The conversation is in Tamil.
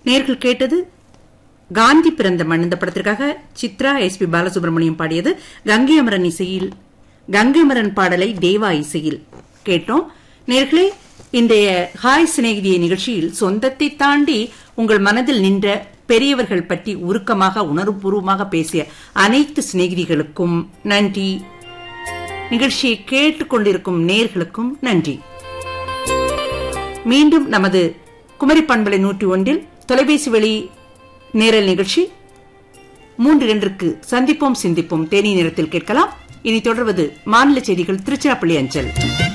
நேர்கள் கேட்டது காந்தி பிறந்த மண் இந்த படத்திற்காக சித்ரா எஸ் பி பாலசுப்ரமணியம் பாடியது கங்கை அமரன் இசையில் கங்கை அமரன் பாடலை தேவா இசையில் கேட்டோம் நேர்களே இன்றைய ஹாய் சிநேகிதிய நிகழ்ச்சியில் சொந்தத்தை தாண்டி உங்கள் மனதில் நின்ற பெரியவர்கள் பற்றி உருக்கமாக உணர்வுபூர்வமாக பேசிய அனைத்து சிநேகிதிகளுக்கும் நன்றி நிகழ்ச்சியை கேட்டுக்கொண்டிருக்கும் நேர்களுக்கும் நன்றி மீண்டும் நமது குமரி பண்பலை நூற்றி ஒன்றில் தொலைபேசி வழி நேரல் நிகழ்ச்சி மூன்று இரண்டிற்கு சந்திப்போம் சிந்திப்போம் தேனி நேரத்தில் கேட்கலாம் இனி தொடர்வது மாநில செய்திகள் திருச்சிராப்பள்ளி அஞ்சல்